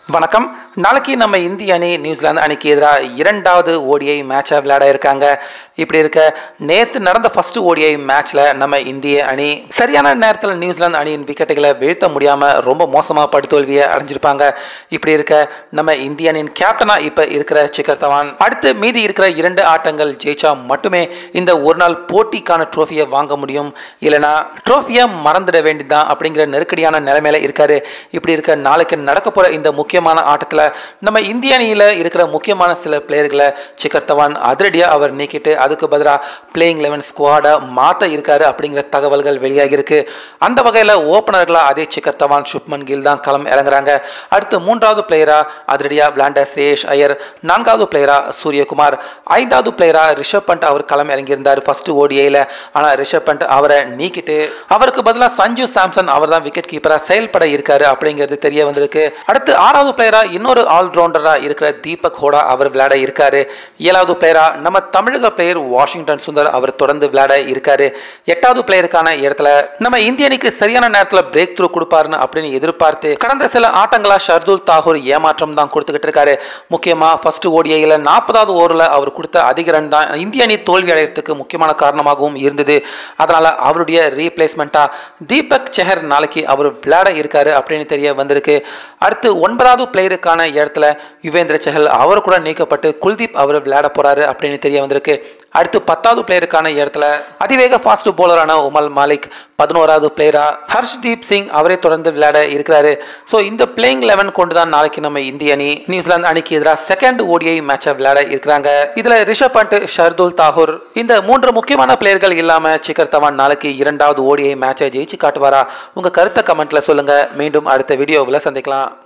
வணக்கம் நாளைக்கு நம்ம இந்திய அணி நியூசிலாந்து அணிக்கு எதிராக இரண்டாவது ஓடிஐ மேட்சை விளையாட இருக்காங்க இப்படி இருக்க நேற்று நடந்த ஃபர்ஸ்ட் ஓடிஐ மேட்ச்சில் நம்ம இந்திய அணி சரியான நேரத்தில் நியூசிலாந்து அணியின் விக்கெட்டுகளை வீழ்த்த முடியாமல் ரொம்ப மோசமாக படுதோல்வியை அடைஞ்சிருப்பாங்க இப்படி இருக்க நம்ம இந்திய அணியின் கேப்டனாக இப்போ இருக்கிற சிக்கர் தவான் அடுத்து மீதி இருக்கிற இரண்டு ஆட்டங்கள் ஜெயிச்சா மட்டுமே இந்த ஒரு நாள் போட்டிக்கான ட்ரோஃபியை வாங்க முடியும் இல்லைனா ட்ரோஃபியை மறந்துட வேண்டியதுதான் அப்படிங்கிற நெருக்கடியான நிலைமையில இருக்காரு இப்படி இருக்க நாளைக்கு நடக்க போகிற இந்த முக்கியமான ஆட்டத்தில் நம்ம இந்திய அணியில் இருக்கிற முக்கியமான சில பிளேயர்களை சிக்கர் தவான் அதிரடியாக அவர் நீக்கிட்டு அதுக்கு பதிலாக பிளேயிங் லெவன் ஸ்குவாடை மாற்ற இருக்காரு அப்படிங்கிற தகவல்கள் வெளியாகி இருக்கு அந்த வகையில் ஓப்பனர்களாக அதே சிக்கர் தவான் சுப்மன் கில் தான் களம் இறங்குறாங்க அடுத்து மூன்றாவது பிளேயராக அதிரடியாக பிளாண்டர் ஸ்ரேஷ் ஐயர் நான்காவது பிளேயராக சூரியகுமார் ஐந்தாவது பிளேயராக ரிஷப் பண்ட் அவர் களம் இறங்கியிருந்தார் ஃபர்ஸ்ட் ஓடிஐயில் ஆனால் ரிஷப் பண்ட் அவரை நீக்கிட்டு அவருக்கு பதிலாக சஞ்சு சாம்சன் அவர் தான் விக்கெட் கீப்பராக செயல்பட இருக்காரு அப்படிங்கிறது தெரிய வந்திருக்கு அடுத்து ஆறாவது பிளேயராக இன்னொரு ஆல்ரவுண்டராக இருக்கிற தீபக் ஹோடா அவர் விளையாட இருக்காரு ஏழாவது பிளேயராக நம்ம தமிழக பிளேயர் வாஷிங்டன் சுந்தர் அவர் தொடர்ந்து விளையாட இருக்காரு எட்டாவது பிளேயருக்கான இடத்துல நம்ம இந்திய அணிக்கு சரியான நேரத்தில் பிரேக் த்ரூ கொடுப்பாருன்னு அப்படின்னு எதிர்பார்த்து கடந்த சில ஆட்டங்களா ஷர்துல் தாகூர் ஏமாற்றம் தான் கொடுத்துக்கிட்டு இருக்காரு முக்கியமாக ஃபர்ஸ்ட் ஓடிஐயில் நாற்பதாவது ஓவரில் அவர் கொடுத்த அதிக ரன் தான் இந்திய அணி தோல்வி அடைகிறதுக்கு முக்கியமான காரணமாகவும் இருந்தது அதனால அவருடைய ரீப்ளேஸ்மெண்ட்டாக தீபக் செஹர் நாளைக்கு அவர் விளையாட இருக்காரு அப்படின்னு தெரிய வந்திருக்கு அடுத்து ஒன்பதாவது பிளேயருக்கான இடத்துல யுவேந்திர செஹல் அவர் கூட நீக்கப்பட்டு குல்தீப் அவர் விளையாட போறாரு அப்படின்னு தெரிய வந்திருக்கு அடுத்து பத்தாவது பிளேயருக்கான இடத்துல அதிவேக ஃபாஸ்ட் போலரான உமல் மாலிக் பதினோராவது பிளேயரா ஹர்ஷ்தீப் சிங் அவரே தொடர்ந்து விளையாட இருக்கிறாரு ஸோ இந்த பிளேயிங் லெவன் கொண்டு தான் நாளைக்கு நம்ம இந்திய அணி நியூசிலாந்து அணிக்கு எதிராக செகண்ட் ஓடிஐ மேட்சை விளையாட இருக்கிறாங்க இதுல ரிஷப் பண்ட் ஷர்துல் தாகூர் இந்த மூன்று முக்கியமான பிளேயர்கள் இல்லாம சிக்கர் தவான் நாளைக்கு இரண்டாவது ஓடிஐ மேட்சை ஜெயிச்சு காட்டுவாரா உங்க கருத்தை கமெண்ட்ல சொல்லுங்க மீண்டும் அடுத்த வீடியோவில் சந்திக்கலாம்